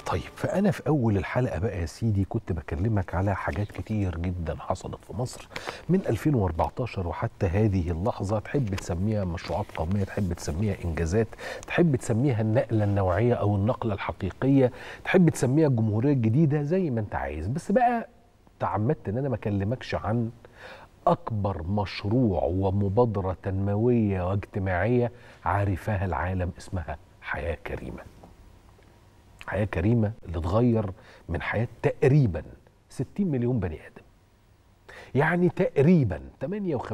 طيب فأنا في أول الحلقة بقى يا سيدي كنت بكلمك على حاجات كتير جدا حصلت في مصر من 2014 وحتى هذه اللحظة تحب تسميها مشروعات قومية تحب تسميها إنجازات تحب تسميها النقلة النوعية أو النقلة الحقيقية تحب تسميها الجمهورية الجديدة زي ما أنت عايز بس بقى تعمدت إن أنا ما أكلمكش عن أكبر مشروع ومبادرة تنموية واجتماعية عارفاها العالم اسمها حياة كريمة حياة كريمة اللي تغير من حياة تقريبا 60 مليون بني آدم يعني تقريبا 58%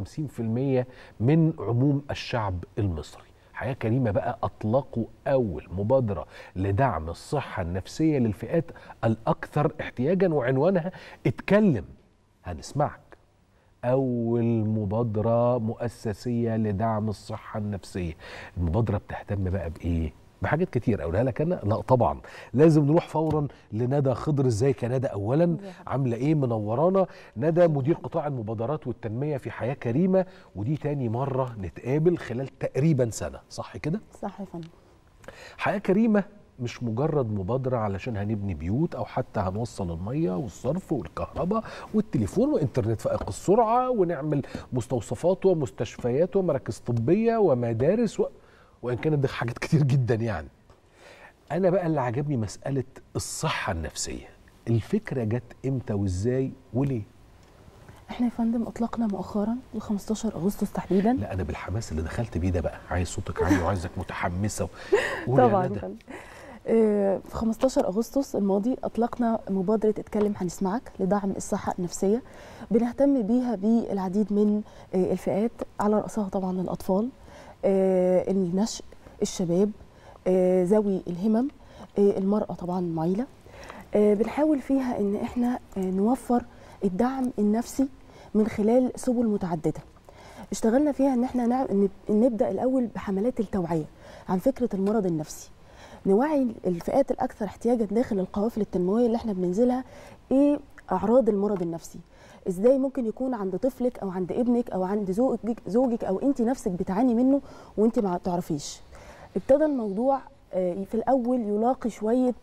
من عموم الشعب المصري حياة كريمة بقى أطلقوا أول مبادرة لدعم الصحة النفسية للفئات الأكثر احتياجا وعنوانها اتكلم هنسمعك أول مبادرة مؤسسية لدعم الصحة النفسية المبادرة بتهتم بقى بإيه؟ بحاجات كتير اقولها لك انا لا طبعا لازم نروح فورا لندى خضر ازيك يا ندى اولا عامله ايه منورانا ندى مدير قطاع المبادرات والتنميه في حياه كريمه ودي تاني مره نتقابل خلال تقريبا سنه صح كده صح يا فندم حياه كريمه مش مجرد مبادرة علشان هنبني بيوت أو حتى هنوصل المية والصرف والكهرباء والتليفون وإنترنت فائق السرعة ونعمل مستوصفات ومستشفيات ومراكز طبية ومدارس و... وان كانت دي حاجات كتير جدا يعني انا بقى اللي عجبني مساله الصحه النفسيه الفكره جت امتى وازاي وليه احنا يا فندم اطلقنا مؤخرا ل 15 اغسطس تحديدا لا انا بالحماس اللي دخلت بيه ده بقى عايز صوتك عالي وعايزك متحمسه و... طبعا يا فندم في 15 اغسطس الماضي اطلقنا مبادره اتكلم هنسمعك لدعم الصحه النفسيه بنهتم بيها بالعديد من الفئات على راسها طبعا الاطفال آه النشء الشباب آه ذوي الهمم آه المرأة طبعا معيلة بنحاول فيها ان احنا نوفر الدعم النفسي من خلال سبل متعددة اشتغلنا فيها ان احنا نعم نبدأ الاول بحملات التوعية عن فكرة المرض النفسي نوعي الفئات الاكثر احتياجا داخل القوافل التنموية اللي احنا بننزلها ايه اعراض المرض النفسي ازاي ممكن يكون عند طفلك او عند ابنك او عند زوجك زوجك او انت نفسك بتعاني منه وانت ما تعرفيش ابتدى الموضوع في الاول يلاقي شويه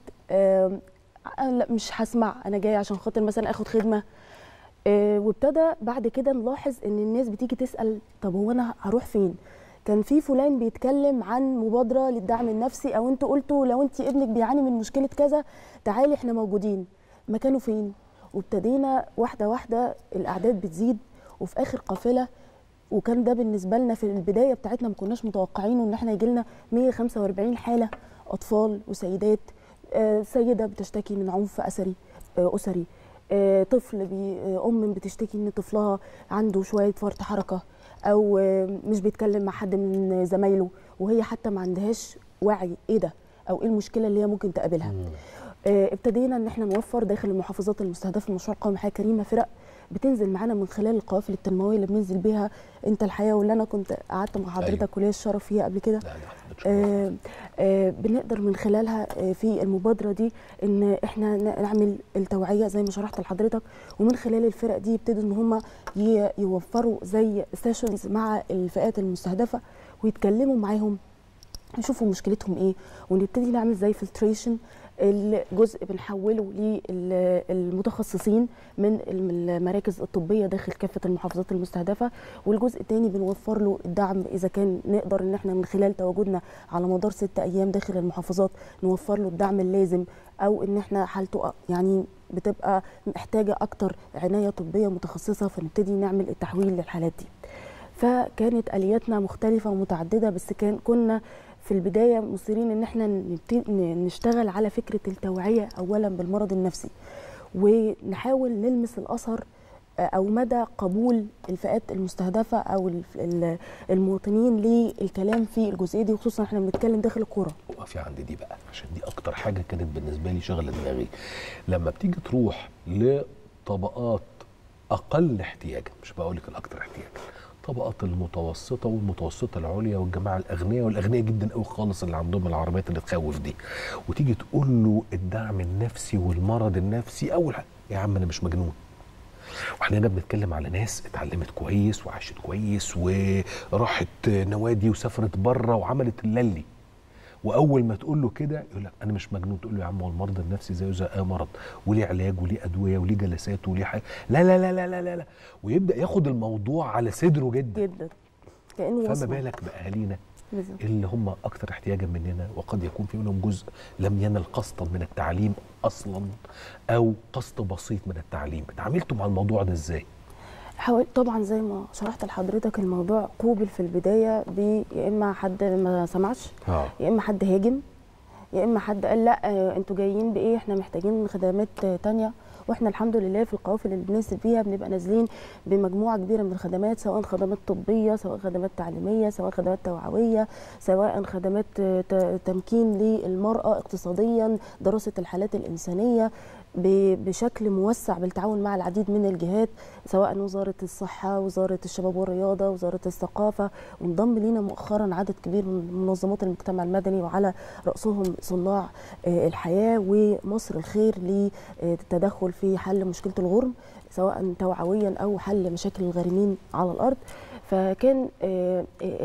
لا مش هسمع انا جاي عشان خاطر مثلا اخد خدمه وابتدى بعد كده نلاحظ ان الناس بتيجي تسال طب هو انا هروح فين كان في فلان بيتكلم عن مبادره للدعم النفسي او انتوا قلتوا لو انت ابنك بيعاني من مشكله كذا تعالي احنا موجودين مكانه فين وابتدينا واحده واحده الاعداد بتزيد وفي اخر قافله وكان ده بالنسبه لنا في البدايه بتاعتنا ما كناش متوقعينه ان احنا يجي لنا 145 حاله اطفال وسيدات آه سيده بتشتكي من عنف اسري آه اسري آه طفل بي ام بتشتكي ان طفلها عنده شويه فرط حركه او مش بيتكلم مع حد من زمايله وهي حتى ما عندهاش وعي ايه ده او ايه المشكله اللي هي ممكن تقابلها ابتدينا ان احنا نوفر داخل المحافظات المستهدفه في مشروع قومي حياه كريمه فرق بتنزل معانا من خلال القوافل التنمويه اللي بننزل بيها انت الحياه واللي انا كنت قعدت مع حضرتك أيوة. وليا الشرف فيها قبل كده آه آه بنقدر من خلالها آه في المبادره دي ان احنا نعمل التوعيه زي ما شرحت لحضرتك ومن خلال الفرق دي يبتدوا ان هم يوفروا زي سيشنز مع الفئات المستهدفه ويتكلموا معاهم يشوفوا مشكلتهم ايه ونبتدي نعمل زي فلتريشن الجزء بنحوله للمتخصصين من المراكز الطبيه داخل كافه المحافظات المستهدفه والجزء الثاني بنوفر له الدعم اذا كان نقدر ان احنا من خلال تواجدنا على مدار ست ايام داخل المحافظات نوفر له الدعم اللازم او ان احنا حالته يعني بتبقى محتاجه اكتر عنايه طبيه متخصصه فنبتدي نعمل التحويل للحالات دي فكانت الياتنا مختلفه ومتعدده بس كان كنا في البدايه مصرين ان احنا نشتغل على فكره التوعيه اولا بالمرض النفسي ونحاول نلمس الاثر او مدى قبول الفئات المستهدفه او المواطنين للكلام في الجزئيه دي وخصوصا احنا بنتكلم داخل القرى. وقفي عند دي بقى عشان دي اكتر حاجه كانت بالنسبه لي شغله دماغي. لما بتيجي تروح لطبقات اقل احتياجا مش بقول لك الاكثر احتياجا الطبقات المتوسطه والمتوسطه العليا والجماعه الاغنياء والاغنياء جدا قوي خالص اللي عندهم العربيات اللي تخوف دي وتيجي تقول له الدعم النفسي والمرض النفسي اول حاجه يا عم انا مش مجنون واحنا هنا بنتكلم على ناس اتعلمت كويس وعاشت كويس وراحت نوادي وسافرت بره وعملت اللي واول ما تقول له كده يقول لك انا مش مجنون تقول له يا عم هو المرض النفسي زيه زي اي مرض وليه علاج وليه ادويه وليه جلسات وليه حاجه لا لا لا لا لا لا, لا. ويبدا ياخد الموضوع على صدره جدا جدا كانه فما وصمة. بالك باهالينا بالظبط. اللي هم اكثر احتياجا مننا وقد يكون في منهم جزء لم ينل قسطا من التعليم اصلا او قسط بسيط من التعليم اتعاملتوا مع الموضوع ده ازاي حاول طبعا زي ما شرحت لحضرتك الموضوع قوبل في البدايه ب يا اما حد ما سمعش اه يا اما حد هاجم يا اما حد قال لا آه، انتوا جايين بايه احنا محتاجين خدمات آه، تانية واحنا الحمد لله في القوافل اللي بننزل فيها بنبقى نازلين بمجموعه كبيره من الخدمات سواء خدمات طبيه سواء خدمات تعليميه سواء خدمات توعويه سواء خدمات آه، ت- تمكين للمراه اقتصاديا دراسه الحالات الانسانيه ب- بشكل موسع بالتعاون مع العديد من الجهات سواء وزاره الصحه وزاره الشباب والرياضه وزاره الثقافه وانضم لينا مؤخرا عدد كبير من منظمات المجتمع المدني وعلى راسهم صناع آه، الحياه ومصر الخير للتدخل في حل مشكله الغرم سواء توعويا او حل مشاكل الغارمين على الارض فكان آه،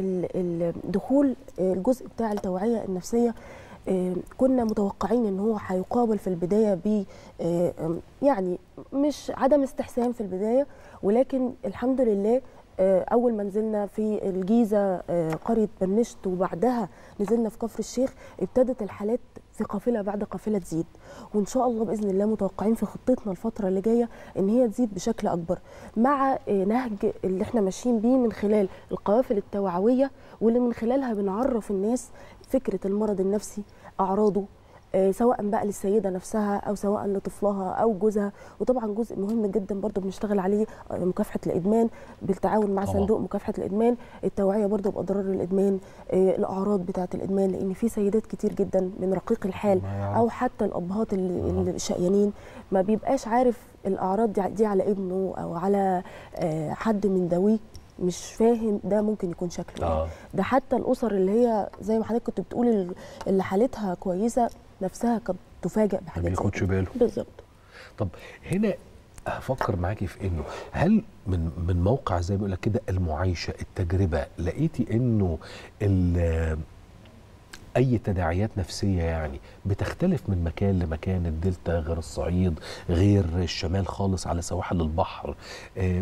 ال- الدخول آه، الجزء بتاع التوعيه النفسيه آه، كنا متوقعين ان هو هيقابل في البدايه ب آه، آم، يعني مش عدم استحسان في البدايه ولكن الحمد لله آه، اول ما نزلنا في الجيزه آه، قريه بنشت وبعدها نزلنا في كفر الشيخ ابتدت الحالات في قافله بعد قافله تزيد وان شاء الله باذن الله متوقعين في خطتنا الفتره اللي جايه ان هي تزيد بشكل اكبر مع آه، نهج اللي احنا ماشيين بيه من خلال القوافل التوعويه واللي من خلالها بنعرف الناس فكره المرض النفسي اعراضه آه، سواء بقى للسيده نفسها او سواء لطفلها او جوزها وطبعا جزء مهم جدا برضو بنشتغل عليه آه، مكافحه الادمان بالتعاون مع طبعاً. صندوق مكافحه الادمان التوعيه برضو باضرار الادمان آه، الاعراض بتاعه الادمان لان في سيدات كتير جدا من رقيق الحال ما يعرف. او حتى الابهات اللي, آه. اللي شقيانين ما بيبقاش عارف الاعراض دي- دي على ابنه او على آه، حد من ذويه مش فاهم ده ممكن يكون شكله ايه اه ده حتى الاسر اللي هي زي ما حضرتك كنت بتقول ال- اللي حالتها كويسه نفسها كانت تفاجئ ما بحاجات زي بياخدش كده. باله بالظبط طب هنا هفكر معاكي في انه هل من من موقع زي ما بيقول لك كده المعايشه التجربه لقيتي انه ال- اي تداعيات نفسيه يعني بتختلف من مكان لمكان الدلتا غير الصعيد غير الشمال خالص على سواحل البحر آه،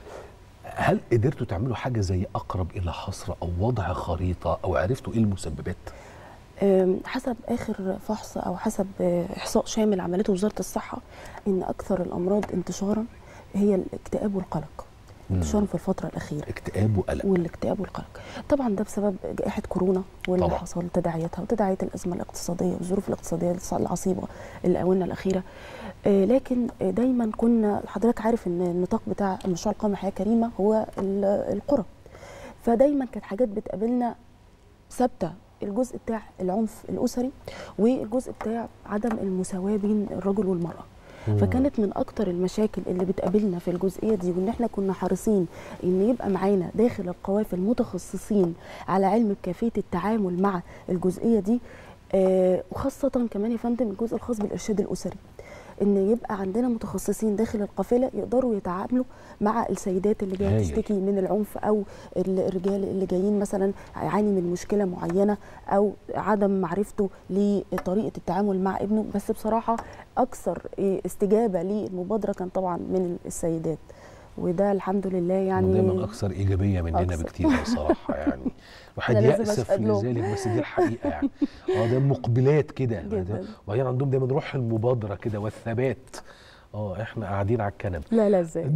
هل قدرتوا تعملوا حاجه زي اقرب الى حصر او وضع خريطه او عرفتوا ايه المسببات أم، حسب اخر فحص او حسب آه، احصاء شامل عملته وزاره الصحه ان اكثر الامراض انتشارا هي الاكتئاب والقلق انتشارا في الفتره الاخيره اكتئاب وقلق والاكتئاب والقلق طبعا ده بسبب جائحه كورونا واللي طبعاً. حصل تداعياتها وتداعيات الازمه الاقتصاديه والظروف الاقتصاديه العصيبه الاونه الاخيره آه، لكن آه، دايما كنا حضرتك عارف ان النطاق بتاع المشروع القومي حياه كريمه هو ال- القرى فدايما كانت حاجات بتقابلنا ثابته الجزء بتاع العنف الاسري والجزء بتاع عدم المساواه بين الرجل والمراه مم. فكانت من اكتر المشاكل اللي بتقابلنا في الجزئيه دي وان احنا كنا حريصين ان يبقى معانا داخل القوافل متخصصين على علم بكيفيه التعامل مع الجزئيه دي آه وخاصه كمان يا فندم الجزء الخاص بالارشاد الاسري ان يبقى عندنا متخصصين داخل القافله يقدروا يتعاملوا مع السيدات اللي جايه هايل. تشتكي من العنف او الرجال اللي جايين مثلا يعاني من مشكله معينه او عدم معرفته لطريقه التعامل مع ابنه بس بصراحه اكثر استجابه للمبادره كان طبعا من السيدات وده الحمد لله يعني دايما اكثر ايجابيه مننا أكثر. بكتير بصراحه يعني الواحد أنا لازم يأسف أشهد لهم. لذلك بس دي الحقيقه يعني اه ده مقبلات كده جداً. وبعدين عندهم دايما روح المبادره كده والثبات اه احنا قاعدين على الكنبه لا لا ازاي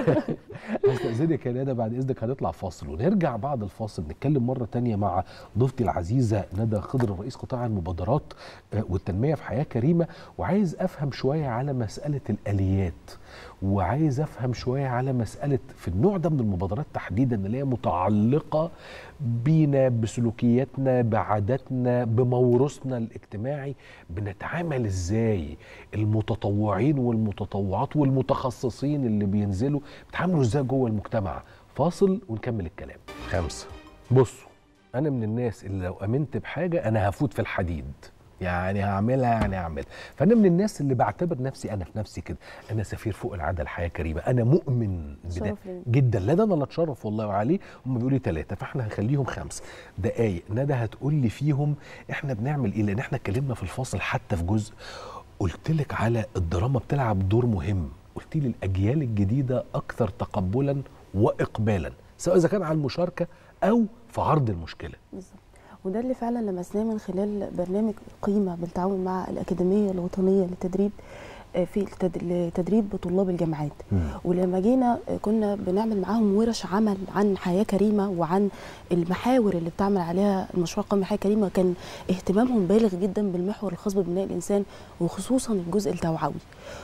استاذنك يا ندى بعد اذنك هنطلع فاصل ونرجع بعد الفاصل نتكلم مره تانية مع ضيفتي العزيزه ندى خضر رئيس قطاع المبادرات آه، والتنميه في حياه كريمه وعايز افهم شويه على مساله الاليات وعايز افهم شويه على مساله في النوع ده من المبادرات تحديدا اللي هي متعلقه بينا بسلوكياتنا بعاداتنا بموروثنا الاجتماعي بنتعامل ازاي المتطوعين والمتطوعات والمتخصصين اللي بينزلوا بيتعاملوا ازاي جوه المجتمع فاصل ونكمل الكلام خمسة بصوا انا من الناس اللي لو امنت بحاجه انا هفوت في الحديد يعني هعملها يعني هعملها فانا من الناس اللي بعتبر نفسي انا في نفسي كده انا سفير فوق العاده الحياه كريمه انا مؤمن بده شرف ليا. جدا لا ده انا اللي اتشرف والله وعليه هم بيقولوا لي ثلاثه فاحنا هنخليهم خمسه دقايق ندى هتقول لي فيهم احنا بنعمل ايه لان احنا اتكلمنا في الفاصل حتى في جزء قلت لك على الدراما بتلعب دور مهم قلت لي الاجيال الجديده اكثر تقبلا واقبالا سواء اذا كان على المشاركه او في عرض المشكله بالظبط وده اللي فعلا لمسناه من خلال برنامج قيمه بالتعاون مع الاكاديميه الوطنيه للتدريب آه، في التد- لتدريب طلاب الجامعات ولما جينا آه، كنا بنعمل معاهم ورش عمل عن حياه كريمه وعن المحاور اللي بتعمل عليها المشروع قومي حياه كريمه كان اهتمامهم بالغ جدا بالمحور الخاص ببناء الانسان وخصوصا الجزء التوعوي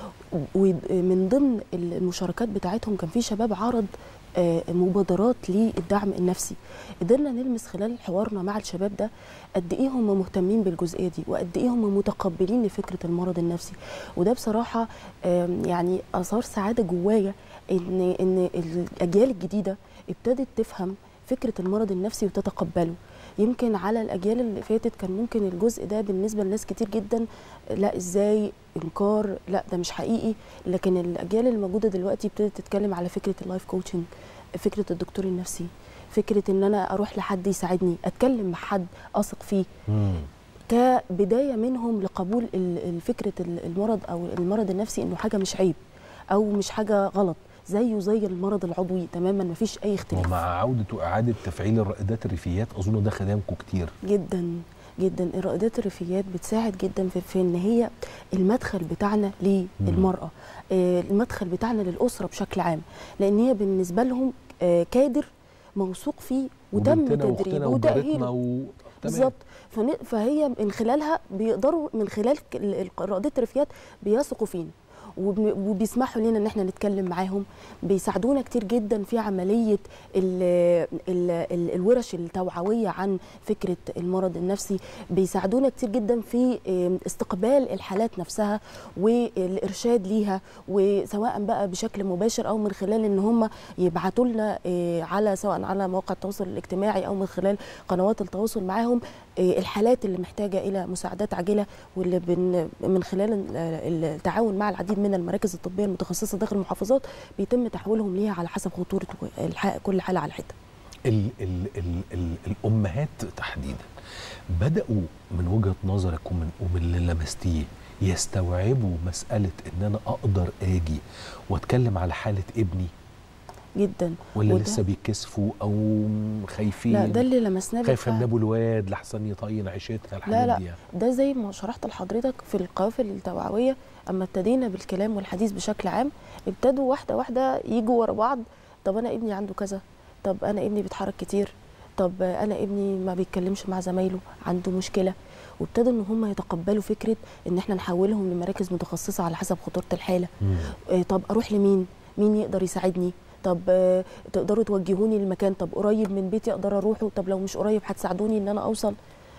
ومن ضمن المشاركات بتاعتهم كان في شباب عرض آه، مبادرات للدعم النفسي قدرنا نلمس خلال حوارنا مع الشباب ده قد ايه هم مهتمين بالجزئيه دي وقد ايه هم متقبلين لفكره المرض النفسي وده بصراحه آم، يعني اثار سعاده جوايا ان ان الاجيال الجديده ابتدت تفهم فكره المرض النفسي وتتقبله يمكن على الاجيال اللي فاتت كان ممكن الجزء ده بالنسبه لناس كتير جدا لا ازاي انكار لا ده مش حقيقي لكن الاجيال الموجوده دلوقتي ابتدت تتكلم على فكره اللايف كوتشنج فكره الدكتور النفسي فكره ان انا اروح لحد يساعدني اتكلم مع حد اثق فيه كبدايه منهم لقبول ال- ال- فكره ال- المرض او المرض النفسي انه حاجه مش عيب او مش حاجه غلط زيه زي المرض العضوي تماما ما فيش اي اختلاف ومع عوده واعاده تفعيل الرائدات الريفيات اظن ده خدامكم كتير جدا جدا الرائدات الريفيات بتساعد جدا في, في ان هي المدخل بتاعنا للمراه آه، المدخل بتاعنا للاسره بشكل عام لان هي بالنسبه لهم آه، كادر موثوق فيه وتم وبنتنا واختنا تدريبه وجارتنا وتاهيله و... تمام. بالظبط فن- فهي من خلالها بيقدروا من خلال ك- ال- ال- رائدات الريفيات بيثقوا فينا وبن- وبيسمحوا لنا ان احنا نتكلم معاهم بيساعدونا كتير جدا في عمليه ال ال ال الورش التوعويه عن فكره المرض النفسي بيساعدونا كتير جدا في آم، استقبال الحالات نفسها والارشاد ليها وسواء بقى بشكل مباشر او من خلال ان هم يبعتوا لنا آه، على سواء على مواقع التواصل الاجتماعي او من خلال قنوات التواصل معاهم آه، الحالات اللي محتاجه الى مساعدات عاجله واللي بن من خلال ال- التعاون مع العديد من المراكز الطبيه المتخصصه داخل المحافظات بيتم تحويلهم ليها على حسب خطوره الح- كل حاله على حده ال ال ال ال الامهات تحديدا بداوا من وجهه نظرك ومن ومن اللي لمستيه يستوعبوا مساله ان انا اقدر اجي واتكلم على حاله ابني جدا ولا وده- لسه بيتكسفوا او خايفين لا ده اللي لمسناه خايفه من بالفعل. ابو الواد لحسن يطين عيشتها لا الحاجات لا دي يعني. ده زي ما شرحت لحضرتك في القوافل التوعويه اما ابتدينا بالكلام والحديث بشكل عام ابتدوا واحده واحده يجوا ورا بعض طب انا ابني عنده كذا طب انا ابني بيتحرك كتير طب انا ابني ما بيتكلمش مع زمايله عنده مشكله وابتدوا ان هم يتقبلوا فكره ان احنا نحولهم لمراكز متخصصه على حسب خطوره الحاله مم. آه، طب اروح لمين مين يقدر يساعدني طب آه، تقدروا توجهوني لمكان طب قريب من بيتي اقدر اروحه طب لو مش قريب هتساعدوني ان انا اوصل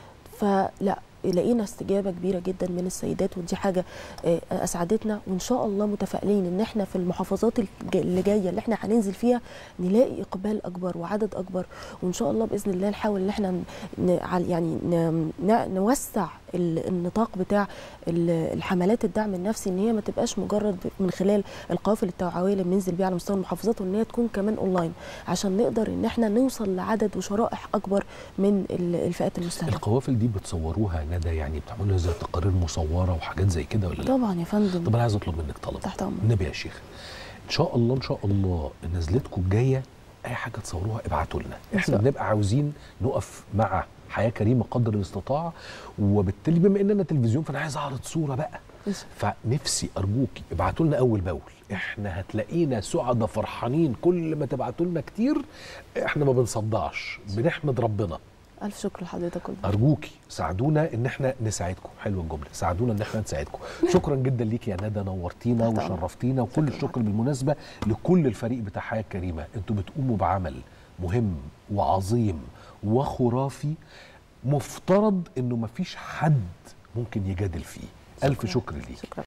فلا لقينا استجابه كبيره جدا من السيدات ودي حاجه آه، اسعدتنا وان شاء الله متفائلين ان احنا في المحافظات الج- اللي جايه اللي احنا هننزل فيها نلاقي اقبال اكبر وعدد اكبر وان شاء الله باذن الله نحاول ان احنا ن- ن- عل- يعني ن- ن- نوسع ال- النطاق بتاع ال- الحملات الدعم النفسي ان هي ما تبقاش مجرد من خلال القوافل التوعويه اللي بننزل بيها على مستوى المحافظات وان هي تكون كمان اونلاين عشان نقدر ان احنا نوصل لعدد وشرائح اكبر من ال- الفئات المستهدفه القوافل دي بتصوروها ندى يعني بتعملوا زي تقارير مصوره وحاجات زي كده ولا لا؟ طبعا يا فندم طب انا عايز اطلب منك طلب تحت امرك النبي يا شيخ ان شاء الله ان شاء الله نزلتكم الجايه اي حاجه تصوروها ابعتوا لنا إن احنا شاء بنبقى عاوزين نقف مع حياه كريمه قدر الاستطاعه وبالتالي بما اننا تلفزيون فانا عايز اعرض صوره بقى إن شاء فنفسي ارجوكي ابعتوا لنا اول باول احنا هتلاقينا سعداء فرحانين كل ما تبعتوا لنا كتير احنا ما بنصدعش بنحمد ربنا الف شكر لحضرتك والله. ارجوكي ساعدونا ان احنا نساعدكم حلوه الجمله ساعدونا ان احنا نساعدكم شكرا جدا ليك يا ندى نورتينا تحت أمرك. وشرفتينا وكل شكراً الشكر بالمناسبه لكل الفريق بتاع حياه كريمه انتوا بتقوموا بعمل مهم وعظيم وخرافي مفترض انه مفيش حد ممكن يجادل فيه الف شكراً. شكر ليك شكرا